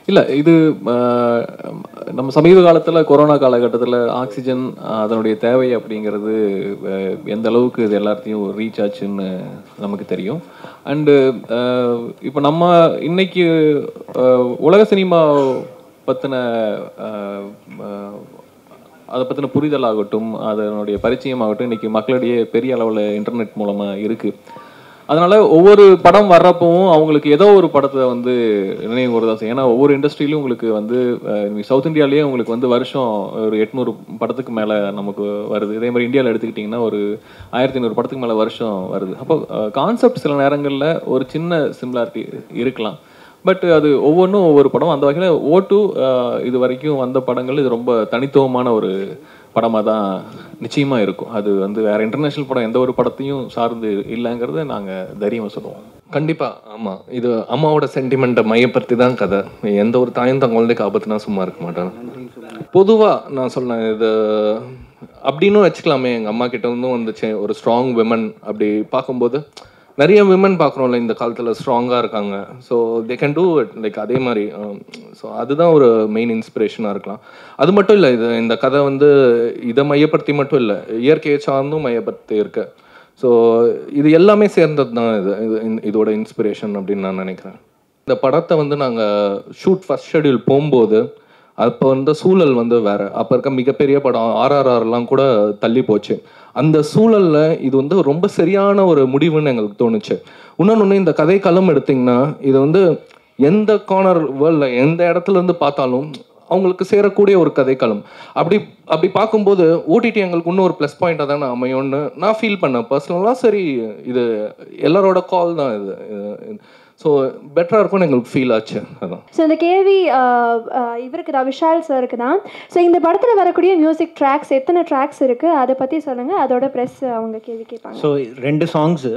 இல்லை இது ஆஹ், நம்ம சமீப காலத்தில் கொரோனா காலகட்டத்தில் ஆக்சிஜன் ஆஹ், அதனுடைய தேவை அப்படிங்கிறது ஆஹ், எந்த அளவுக்கு இது எல்லாத்தையும் ரீச் ஆச்சுன்னு நமக்கு தெரியும் அண்டு இப்போ நம்ம இன்னைக்கு ஆஹ், உலக சினிமா பற்றின அதை பற்றின புரிதல் ஆகட்டும் அதனுடைய பரிச்சயம் ஆகட்டும் இன்னைக்கு மக்களிடையே பெரிய அளவில் இன்டர்நெட் மூலமாக இருக்குது அதனால ஒவ்வொரு படம் வர்றப்பவும் அவங்களுக்கு ஏதோ ஒரு படத்தை வந்து நினைவு கூறதா செய்யும் ஏன்னா ஒவ்வொரு இண்டஸ்ட்ரியிலும் உங்களுக்கு வந்து சவுத் இந்தியாலேயே உங்களுக்கு வந்து வருஷம் ஒரு எட்நூறு படத்துக்கு மேலே நமக்கு வருது இதே மாதிரி இந்தியாவில் எடுத்துக்கிட்டிங்கன்னா ஒரு ஆயிரத்தி ஐநூறு படத்துக்கு மேலே வருஷம் வருது அப்போ கான்செப்ட் சில நேரங்களில் ஒரு சின்ன சிமிலாரிட்டி இருக்கலாம் பட் அது ஒவ்வொன்றும் ஒவ்வொரு படம் அந்த வகையில் ஓட்டு இது வரைக்கும் வந்த படங்கள் இது ரொம்ப தனித்துவமான ஒரு படமாக தான் நிச்சயமாக இருக்கும் அது வந்து வேற இன்டர்நேஷ்னல் படம் எந்த ஒரு படத்தையும் சார்ந்து இல்லைங்கிறத நாங்கள் தைரியமாக சொல்லுவோம் கண்டிப்பா ஆமா இது அம்மாவோட சென்டிமெண்ட்டை மையப்படுத்தி தான் கதை எந்த ஒரு தாயும் தன் குழந்தைக்கு ஆபத்துனா சும்மா இருக்க மாட்டாங்க பொதுவா நான் சொன்னேன் இது அப்படின்னு வச்சுக்கலாமே எங்க அம்மா கிட்ட இருந்தும் வந்துச்சு ஒரு ஸ்ட்ராங் விமன் அப்படி பார்க்கும்போது நிறைய விமன் பார்க்குறோம்ல இந்த காலத்தில் ஸ்ட்ராங்காக இருக்காங்க so they can do it like அதே மாதிரி ஸோ அதுதான் ஒரு மெயின் இன்ஸ்பிரேஷனாக இருக்கலாம் அது மட்டும் இல்லை இது இந்த கதை வந்து இதை மையப்படுத்தி மட்டும் இல்லை இயற்கையை சார்ந்தும் மையப்படுத்தி இருக்கு ஸோ இது எல்லாமே சேர்ந்தது தான் இது இது இந்த- இதோட இன்ஸ்பிரேஷன் அப்படின்னு நான் நினைக்கிறேன் இந்த படத்தை வந்து நாங்கள் ஷூட் ஃபர்ஸ்ட் ஷெட்யூல் போகும்போது அப்போ வந்து சூழல் வந்து வேற அப்போ இருக்க மிகப்பெரிய படம் ஆர்ஆர்ஆர்லாம் கூட தள்ளி போச்சு அந்த சூழல்ல இது வந்து ரொம்ப சரியான ஒரு முடிவுன்னு எங்களுக்கு தோணுச்சு இன்னொன்று இந்த கதை களம் எடுத்தீங்கன்னா இது வந்து எந்த கார்னர் வேர்ல்டில் எந்த இடத்துல இருந்து பார்த்தாலும் அவங்களுக்கு சேரக்கூடிய ஒரு கதைக்களம் அப்படி அப்படி பார்க்கும்போது ஓடிடி எங்களுக்கு இன்னும் ஒரு ப்ளஸ் பாயிண்டாக தானே அமையும்னு நான் ஃபீல் பண்ணேன் பர்சனலாக சரி இது எல்லாரோட கால் தான் இது ஸோ பெட்டராக இருக்கும்னு எங்களுக்கு ஃபீல் ஆச்சு அதான் ஸோ இந்த கேள்வி ஆஹ், ஆஹ், இவருக்கு தான் விஷால் சாருக்கு தான் ஸோ இந்த படத்தில் வரக்கூடிய மியூசிக் ட்ராக்ஸ் எத்தனை ட்ராக்ஸ் இருக்குது அதை பற்றி சொல்லுங்கள் அதோட ப்ரெஸ் அவங்க கேள்வி கேட்பாங்க ஸோ ரெண்டு சாங்ஸு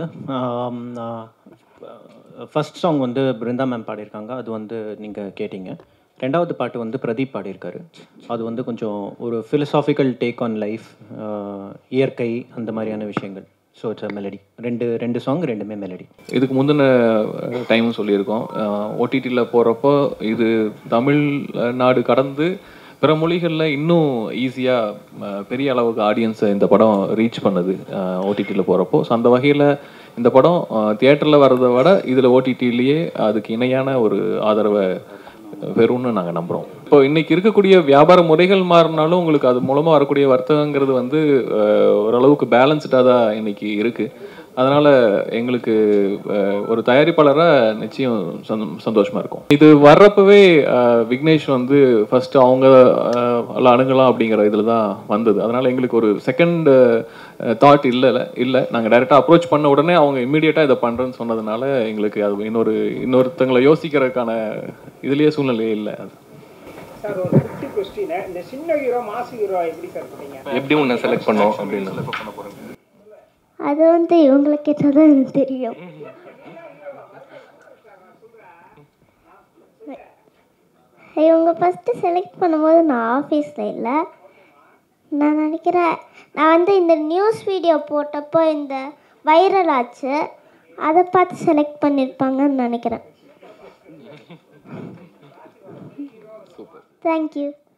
ஃபர்ஸ்ட் சாங் வந்து பிருந்தா மேம் பாடியிருக்காங்க அது வந்து நீங்கள் கேட்டீங்க ரெண்டாவது பாட்டு வந்து பிரதீப் பாடியிருக்காரு அது வந்து கொஞ்சம் ஒரு ஃபிலசாபிக்கல் டேக் ஆன் லைஃப் இயற்கை அந்த மாதிரியான விஷயங்கள் ஸோ இட்ஸ் அ மெலடி ரெண்டு ரெண்டு சாங் ரெண்டுமே மெலடி இதுக்கு முந்தின டைமும் சொல்லியிருக்கோம் ஓடிடியில் போகிறப்போ இது தமிழ் அஹ், நாடு கடந்து பிற மொழிகளில் இன்னும் ஈஸியாக பெரிய அளவுக்கு ஆடியன்ஸை இந்த படம் ரீச் பண்ணுது ஓடிடியில் போகிறப்போ ஸோ அந்த வகையில் இந்த படம் தியேட்டரில் வர்றதை விட இதில் ஓடிடிலேயே அதுக்கு இணையான ஒரு ஆதரவை பெறும்னு நாங்கள் நம்புகிறோம் இப்போ இன்னைக்கு இருக்கக்கூடிய வியாபார முறைகள் மாறினாலும் உங்களுக்கு அது மூலமாக வரக்கூடிய வர்த்தகங்கிறது வந்து அஹ், ஓரளவுக்கு பேலன்ஸ்டாக தான் இன்னைக்கு இருக்குது அதனால எங்களுக்கு அஹ், ஒரு தயாரிப்பாளராக நிச்சயம் சந்தோ- சந்தோஷமா இருக்கும் இது வர்றப்பவே அஹ், விக்னேஷ் வந்து ஃபர்ஸ்ட் அவங்க அஹ், எல்லாம் அணுகலாம் அப்படிங்கிற இதில் தான் வந்தது அதனால எங்களுக்கு ஒரு செகண்ட் தாட் இல்லை இல்லை நாங்கள் டைரெக்டாக அப்ரோச் பண்ண உடனே அவங்க இம்மிடியட்டாக இதை பண்ணுறேன்னு சொன்னதுனால எங்களுக்கு அது இன்னொரு இன்னொருத்தங்களை யோசிக்கிறதுக்கான இதுலேயே சூழ்நிலையே இல்லை அது சார் ஒரு குட்டி கொஸ்டின் இந்த சின்ன ஹீரோ மாசு ஹீரோ எப்படி சார் பண்ணீங்க எப்படி உன்னை செலக்ட் பண்ணோம் அப்படின்னு அது வந்து இவங்களுக்கு கேட்டால் தான் எனக்கு தெரியும் இவங்க ஃபஸ்ட்டு செலக்ட் பண்ணும்போது நான் ஆஃபீஸில் இல்லை நான் நினைக்கிறேன் நான் வந்து இந்த நியூஸ் வீடியோ போட்டப்போ இந்த வைரல் ஆச்சு அதை பார்த்து செலக்ட் பண்ணியிருப்பாங்கன்னு நினைக்கிறேன் தேங்க்யூ